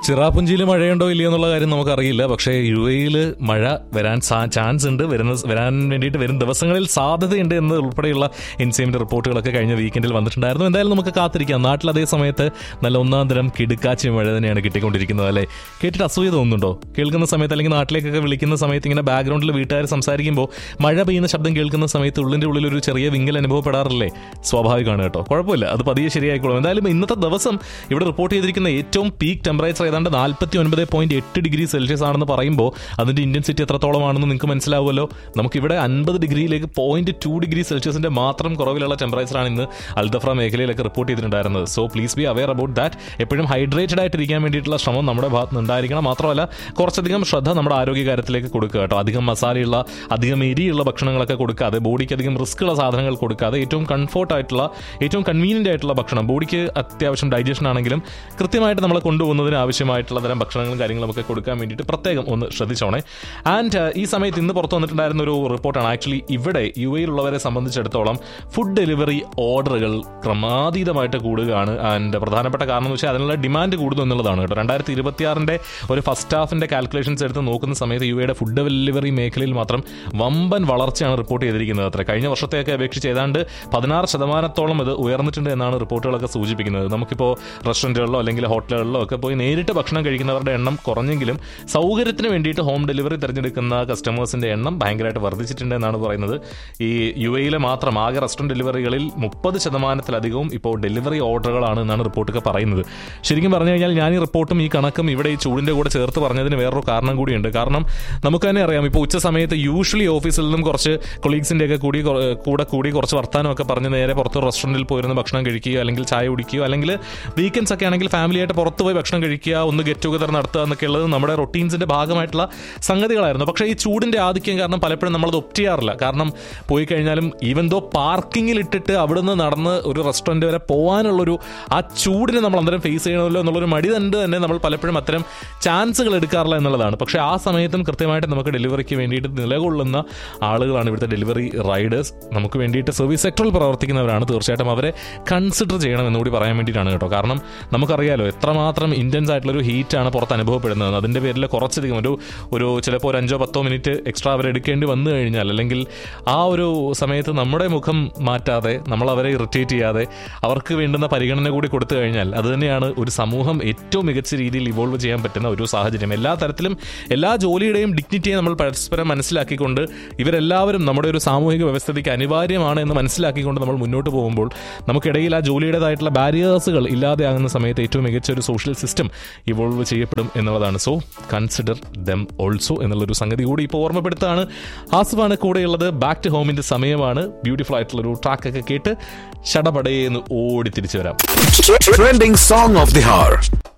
ചിറാപുഞ്ചിയിൽ മഴയുണ്ടോ ഇല്ലയോ എന്നുള്ള കാര്യം നമുക്കറിയില്ല പക്ഷേ യു എയിൽ മഴ വരാൻ ചാൻസ് ഉണ്ട് വരുന്ന വരാൻ വേണ്ടിയിട്ട് വരും ദിവസങ്ങളിൽ സാധ്യതയുണ്ട് എന്ന് ഉൾപ്പെടെയുള്ള ഇൻസിയമിന്റെ റിപ്പോർട്ടുകളൊക്കെ കഴിഞ്ഞ വീക്കെൻഡിൽ വന്നിട്ടുണ്ടായിരുന്നു എന്തായാലും നമുക്ക് കാത്തിരിക്കാം നാട്ടിൽ അതേ സമയത്ത് നല്ല ഒന്നാം തരം കിടുക്കാച്ചി മഴ തന്നെയാണ് കിട്ടിക്കൊണ്ടിരിക്കുന്നത് അല്ലേ കേട്ടിട്ട് അസൂയ തോന്നുന്നുണ്ടോ കേൾക്കുന്ന സമയത്ത് അല്ലെങ്കിൽ നാട്ടിലേക്കൊക്കെ വിളിക്കുന്ന സമയത്ത് ഇങ്ങനെ ബാക്ക്ഗ്രൗണ്ടിൽ വീട്ടുകാർ സംസാരിക്കുമ്പോൾ മഴ പെയ്യുന്ന ശബ്ദം കേൾക്കുന്ന സമയത്ത് ഉള്ളിന്റെ ഉള്ളിൽ ഒരു ചെറിയ വിങ്ങൽ അനുഭവപ്പെടാറില്ലേ സ്വാഭാവികമാണ് കേട്ടോ കുഴപ്പമില്ല അത് പതിയെ ശരിയായിക്കോളും എന്തായാലും ഇന്നത്തെ ദിവസം ഇവിടെ റിപ്പോർട്ട് ചെയ്തിരിക്കുന്ന ഏറ്റവും പീക്ക് ടെമ്പറേച്ചർ ഏതാണ്ട് നാൽപ്പത്തി ഒൻപത് പോയിന്റ് എട്ട് ഡിഗ്രി സെൽഷ്യസ് ആണെന്ന് പറയുമ്പോൾ അതിന്റെ ഇന്റൻസിറ്റി എത്രത്തോളമാണെന്ന് നിങ്ങൾക്ക് മനസ്സിലാവുമല്ലോ നമുക്കിവിടെ അൻപത് ഡിഗ്രിയിലേക്ക് പോയിന്റ് ടു ഡിഗ്രി സെൽഷ്യസിന്റെ മാത്രം കുറവിലുള്ള ടെമ്പറേച്ചറാണ് ഇന്ന് അൽദഫ്ര മേഖലയിലൊക്കെ റിപ്പോർട്ട് ചെയ്തിട്ടുണ്ടായിരുന്നത് so please be aware about that എപ്പോഴും ഹൈഡ്രേറ്റഡ് ആയിട്ടിരിക്കാൻ വേണ്ടിയിട്ടുള്ള ശ്രമം നമ്മുടെ ഭാഗത്ത് നിന്ന് ഉണ്ടായിരിക്കണം മാത്രമല്ല കുറച്ചധികം ശ്രദ്ധ നമ്മുടെ ആരോഗ്യകാര്യത്തിലേക്ക് കൊടുക്കുക കേട്ടോ അധികം മസാലയുള്ള അധികം എരിയുള്ള ഭക്ഷണങ്ങളൊക്കെ കൊടുക്കാതെ ബോഡിക്ക് അധികം റിസ്ക് ഉള്ള സാധനങ്ങൾ കൊടുക്കാതെ ഏറ്റവും കംഫോർട്ട് ആയിട്ടുള്ള ഏറ്റവും കൺവീനിയന്റ് ആയിട്ടുള്ള ഭക്ഷണം ബോഡിക്ക് അത്യാവശ്യം ഡൈജഷൻ ആണെങ്കിലും കൃത്യമായിട്ട് നമ്മളെ കൊണ്ടുപോകുന്നതിന് ആവശ്യമായിട്ടുള്ള തരം ഭക്ഷണങ്ങളും കാര്യങ്ങളും ഒക്കെ കൊടുക്കാൻ വേണ്ടിയിട്ട് പ്രത്യേകം ഒന്ന് ശ്രദ്ധിച്ചോണേ ആൻഡ് ഈ സമയത്ത് ഇന്ന് പുറത്തു വന്നിട്ടുണ്ടായിരുന്ന ഒരു റിപ്പോർട്ടാണ് ആക്ച്വലി ഇവിടെ യു എയിലുള്ളവരെ സംബന്ധിച്ചിടത്തോളം ഫുഡ് ഡെലിവറി ഓർഡറുകൾ ക്രമാതീതമായിട്ട് കൂടുകയാണ് ആൻഡ് പ്രധാനപ്പെട്ട കാരണം എന്ന് വെച്ചാൽ അതിനുള്ള ഡിമാൻഡ് കൂടുന്നു എന്നുള്ളതാണ് കേട്ടോ രണ്ടായിരത്തി ഇരുപത്തിയാറിന്റെ ഒരു ഫസ്റ്റ് ഹാഫിന്റെ കാൽക്കുലേഷൻസ് എടുത്ത് നോക്കുന്ന സമയത്ത് യു എയുടെ ഫുഡ് ഡെലിവറി മേഖലയിൽ മാത്രം വമ്പൻ വളർച്ചയാണ് റിപ്പോർട്ട് ചെയ്തിരിക്കുന്നത് അത്ര കഴിഞ്ഞ വർഷത്തെയൊക്കെ അപേക്ഷിച്ച് ഏതാണ്ട് പതിനാറ് ശതമാനത്തോളം ഇത് ഉയർന്നിട്ടുണ്ട് എന്നാണ് റിപ്പോർട്ടുകളൊക്കെ സൂചിപ്പിക്കുന്നത് നമുക്കിപ്പോൾ റെസ്റ്റോറൻറ്റുകളിലോ അല്ലെങ്കിൽ ഹോട്ടലുകളിലോ ഒക്കെ പോയി നേരിട്ട് ഭക്ഷണം കഴിക്കുന്നവരുടെ എണ്ണം കുറഞ്ഞെങ്കിലും സൗകര്യത്തിന് വേണ്ടിയിട്ട് ഹോം ഡെലിവറി തിരഞ്ഞെടുക്കുന്ന കസ്റ്റമേഴ്സിന്റെ എണ്ണം ഭയങ്കരമായിട്ട് വർദ്ധിച്ചിട്ടുണ്ട് എന്നാണ് പറയുന്നത് ഈ യു എയിലെ മാത്രം ആകെ റെസ്റ്റോറൻറ്റ് ഡെലിവറികളിൽ മുപ്പത് ശതമാനത്തിലധികവും ഇപ്പോൾ ഡെലിവറി ഓർഡറുകളാണ് എന്നാണ് റിപ്പോർട്ടൊക്കെ പറയുന്നത് ശരിക്കും പറഞ്ഞു കഴിഞ്ഞാൽ ഞാൻ ഈ റിപ്പോർട്ടും ഈ കണക്കും ഇവിടെ ഈ ചൂടിന്റെ കൂടെ ചേർത്ത് പറഞ്ഞതിന് വേറൊരു കാരണം കൂടിയുണ്ട് കാരണം നമുക്ക് തന്നെ അറിയാം ഇപ്പോൾ ഉച്ച സമയത്ത് യൂഷ്വലി ഓഫീസിൽ നിന്നും കുറച്ച് കൊളീഗ്സിന്റെ ഒക്കെ കൂടി കൊ- കൂടെ കൂടി കുറച്ച് വർത്താനമൊക്കെ പറഞ്ഞ് നേരെ പുറത്ത് റെസ്റ്റോറൻറ്റിൽ പോയിരുന്ന് ഭക്ഷണം കഴിക്കുകയോ അല്ലെങ്കിൽ ചായ കുടിക്കുകയോ അല്ലെങ്കിൽ വീക്കെൻഡ്സ് ഒക്കെ ആണെങ്കിൽ ഫാമിലിയായിട്ട് പുറത്ത് പോയി ഭക്ഷണം കഴിക്കുക ഒന്ന് ഗെറ്റ് ടുഗദർ നടത്തുക എന്നൊക്കെ ഉള്ളത് നമ്മുടെ റൊട്ടീൻസിന്റെ ഭാഗമായിട്ടുള്ള സംഗതികളായിരുന്നു പക്ഷേ ഈ ചൂടിന്റെ ആധിക്യം കാരണം പലപ്പോഴും നമ്മളത് ഒപ്റ്റ് ചെയ്യാറില്ല കാരണം പോയി കഴിഞ്ഞാലും ഈവൻ ദോ പാർക്കിങ്ങിൽ ഇട്ടിട്ട് അവിടുന്ന് നടന്ന് ഒരു റെസ്റ്റോറൻറ്റ് വരെ പോകാനുള്ളൊരു ആ ചൂടിനെ നമ്മൾ അന്നേരം ഫേസ് ചെയ്യണമല്ലോ എന്നുള്ളൊരു മടി തന്നെ തന്നെ നമ്മൾ പലപ്പോഴും അത്തരം ചാൻസുകൾ എടുക്കാറില്ല എന്നുള്ളതാണ് പക്ഷേ ആ സമയത്തും കൃത്യമായിട്ട് നമുക്ക് ഡെലിവറിക്ക് വേണ്ടിയിട്ട് നിലകൊള്ളുന്ന ആളുകളാണ് ഇവിടുത്തെ ഡെലിവറി റൈഡേഴ്സ് നമുക്ക് വേണ്ടിയിട്ട് സർവീസ് സെക്ടറിൽ പ്രവർത്തിക്കുന്നവരാണ് തീർച്ചയായിട്ടും അവരെ കൺസിഡർ ചെയ്യണം എന്നുകൂടി പറയാൻ വേണ്ടിയിട്ടാണ് കേട്ടോ കാരണം നമുക്കറിയാലോ എത്രമാത്രം ഇൻറ്റൻസ് ആയിട്ടുള്ളൊരു ഹീറ്റാണ് പുറത്ത് അനുഭവപ്പെടുന്നത് അതിൻ്റെ പേരിൽ കുറച്ചധികം ഒരു ഒരു ചിലപ്പോൾ ഒരു അഞ്ചോ പത്തോ മിനിറ്റ് എക്സ്ട്രാ അവർ എടുക്കേണ്ടി വന്നു കഴിഞ്ഞാൽ അല്ലെങ്കിൽ ആ ഒരു സമയത്ത് നമ്മുടെ മുഖം മാറ്റാതെ നമ്മൾ അവരെ ഇറിറ്റേറ്റ് ചെയ്യാതെ അവർക്ക് വേണ്ടുന്ന പരിഗണന കൂടി കൊടുത്തു കഴിഞ്ഞാൽ അത് തന്നെയാണ് ഒരു സമൂഹം ഏറ്റവും മികച്ച രീതിയിൽ ഇവോൾവ് ചെയ്യാൻ പറ്റുന്ന ഒരു സാഹചര്യം എല്ലാ തരത്തിലും എല്ലാ ജോലിയുടെയും ഡിഗ്നിറ്റിയെ നമ്മൾ പരസ്പരം മനസ്സിലാക്കിക്കൊണ്ട് ഇവരെല്ലാവരും നമ്മുടെ ഒരു സാമൂഹിക വ്യവസ്ഥയ്ക്ക് അനിവാര്യമാണ് എന്ന് മനസ്സിലാക്കിക്കൊണ്ട് നമ്മൾ മുന്നോട്ട് പോകുമ്പോൾ നമുക്കിടയിൽ ആ ജോലിയുടേതായിട്ടുള്ള ബാരിയേഴ്സുകൾ ഇല്ലാതെയാകുന്ന സമയത്ത് ഏറ്റവും മികച്ച ഒരു സോഷ്യൽ സിസ്റ്റം ഇവോൾവ് ചെയ്യപ്പെടും എന്നുള്ളതാണ് സോ കൺസിഡർ ദം ഓൾസോ എന്നുള്ളൊരു സംഗതി കൂടി ഇപ്പോൾ ഓർമ്മപ്പെടുത്താണ് ആസിഫാണ് കൂടെയുള്ളത് ബാക്ക് ടു ഹോമിന്റെ സമയമാണ് ബ്യൂട്ടിഫുൾ ആയിട്ടുള്ള ഒരു ട്രാക്ക് ഒക്കെ കേട്ട് ചടപടയെന്ന് ഓടി തിരിച്ചു വരാം Trending song of the hour.